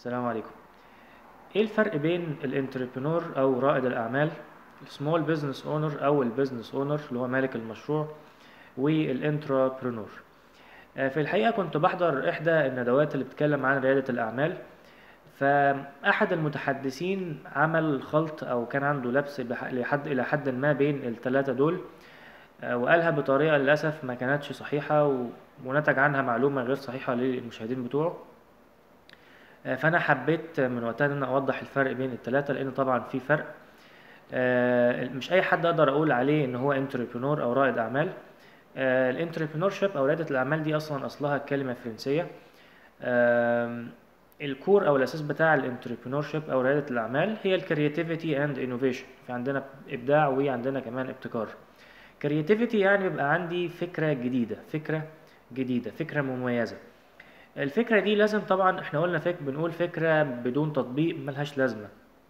السلام عليكم ايه الفرق بين الانتربرنور او رائد الاعمال السمول بزنس اونر او البزنس اونر اللي هو مالك المشروع والانتربرنور آه، في الحقيقه كنت بحضر احدى الندوات اللي بتتكلم عن رياده الاعمال فاحد المتحدثين عمل خلط او كان عنده لبس بح- لحد الى حد ما بين الثلاثه دول آه، وقالها بطريقه للاسف ما كانتش صحيحه و- ونتج عنها معلومه غير صحيحه للمشاهدين بتوعه آه، فانا حبيت من وقتها ان انا اوضح الفرق بين الثلاثه لان طبعا في فرق آه، مش اي حد اقدر اقول عليه ان هو انتربرنور او رائد اعمال الانتربرنور شيب او رياده الاعمال دي اصلا اصلها كلمه فرنسيه آم، الكور او الاساس بتاع الانتربرنور شيب او رياده الاعمال هي الكرياتيفيتي اند انوفيشن في عندنا ابداع وعندنا كمان ابتكار كرياتيفيتي يعني بيبقى عندي فكره جديده فكره جديده فكره مميزه الفكره دي لازم طبعا احنا قلنا فك بنقول فكره بدون تطبيق ملهاش لازمه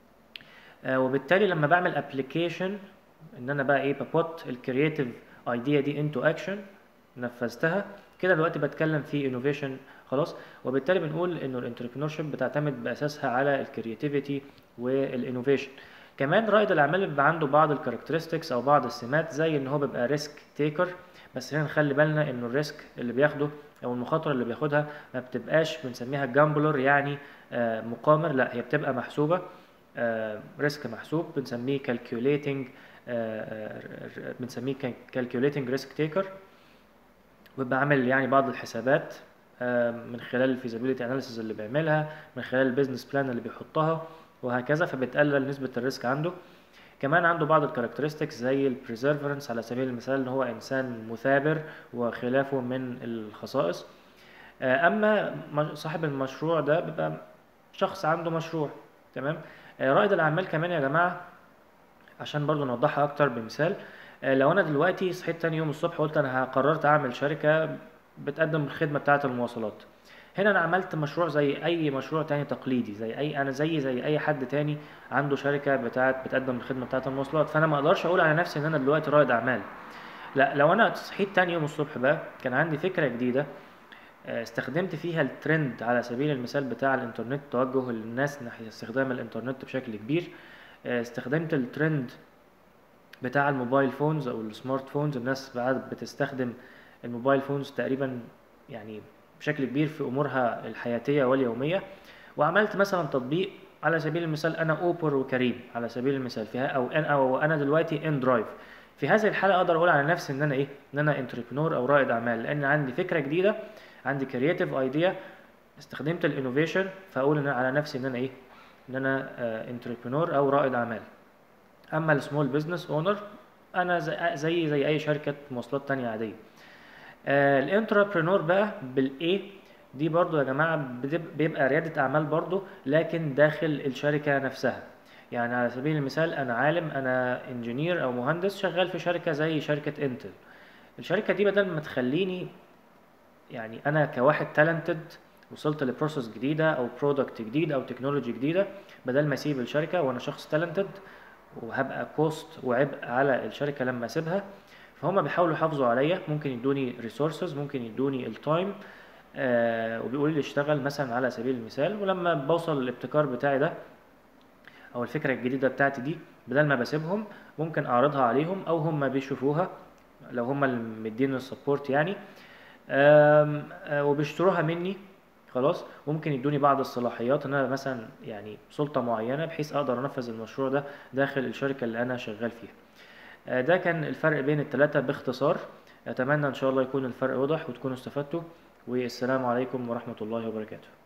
آه، وبالتالي لما بعمل ابلكيشن ان انا بقى ايه ببوت الكرياتيف ايديا دي انتو اكشن نفذتها كده دلوقتي بتكلم في انوفيشن خلاص وبالتالي بنقول انه الانتربرنور شيب بتعتمد باساسها على الكرياتيفيتي والانوفيشن كمان رائد الاعمال بيبقى عنده بعض الكاركترستكس او بعض السمات زي ان هو بيبقى ريسك تيكر بس هنا نخلي بالنا انه الريسك اللي بياخده او المخاطره اللي بياخدها ما بتبقاش بنسميها جامبلر يعني آه، مقامر لا هي بتبقى محسوبه ريسك محسوب بنسميه calculating آه، آه، بنسميه calculating risk taker ويبقى عامل يعني بعض الحسابات آه، من خلال الفيزابيليتي اناليسيز اللي بيعملها من خلال البيزنس بلان اللي بيحطها وهكذا فبتقلل نسبة الريسك عنده كمان عنده بعض الكاركترستكس زي البريزرفرنس على سبيل المثال ان هو انسان مثابر وخلافه من الخصائص آه، اما م- صاحب المشروع ده بيبقى شخص عنده مشروع تمام آه، رائد الاعمال كمان يا جماعه عشان برضو نوضحها اكتر بمثال آه، لو انا دلوقتي صحيت تاني يوم الصبح قلت انا قررت اعمل شركه بتقدم الخدمه بتاعه المواصلات هنا انا عملت مشروع زي اي مشروع تاني تقليدي زي اي انا زي زي اي حد تاني عنده شركه بتاعه بتقدم الخدمه بتاعه المواصلات فانا ما اقدرش اقول على نفسي ان انا دلوقتي رائد اعمال لا لو انا صحيت تاني يوم الصبح بقى كان عندي فكره جديده آه، استخدمت فيها الترند على سبيل المثال بتاع الانترنت توجه الناس ناحية استخدام الانترنت بشكل كبير آه، استخدمت الترند بتاع الموبايل فونز او السمارت فونز الناس بقت بتستخدم الموبايل فونز تقريبا يعني بشكل كبير في امورها الحياتية واليومية وعملت مثلا تطبيق على سبيل المثال انا اوبر وكريم على سبيل المثال فيها او انا او انا دلوقتي ان درايف في هذه الحالة اقدر اقول على نفسي ان انا ايه ان انا انتربرنور او رائد اعمال لان عندي فكرة جديدة عندي كرياتيف ايديا استخدمت الانوفيشن فاقول ان أنا على نفسي ان انا ايه ان انا انتربرنور او رائد اعمال اما السمول بزنس اونر انا زي زي زي اي شركه مواصلات تانية عاديه الانتربرنور بقى بالاي دي برضو يا جماعه بتب- بيبقى رياده اعمال برضو لكن داخل الشركه نفسها يعني على سبيل المثال انا عالم انا انجينير او مهندس شغال في شركه زي شركه انتل الشركه دي بدل ما تخليني يعني انا كواحد تالنتد وصلت لبروسيس جديده او برودكت جديد او تكنولوجي جديده بدل ما اسيب الشركه وانا شخص تالنتد وهبقى كوست وعبء على الشركه لما اسيبها فهم بيحاولوا يحافظوا عليا ممكن يدوني ريسورسز ممكن يدوني التايم آه وبيقولوا لي اشتغل مثلا على سبيل المثال ولما بوصل للابتكار بتاعي ده او الفكره الجديده بتاعتي دي بدل ما بسيبهم ممكن اعرضها عليهم او هم بيشوفوها لو هم اللي مدين السبورت يعني آم، آه، وبيشتروها مني خلاص وممكن يدوني بعض الصلاحيات ان انا مثلا يعني سلطه معينه بحيث اقدر انفذ المشروع ده داخل الشركه اللي انا شغال فيها آه، ده كان الفرق بين الثلاثه باختصار اتمنى ان شاء الله يكون الفرق واضح وتكونوا استفدتوا والسلام عليكم ورحمه الله وبركاته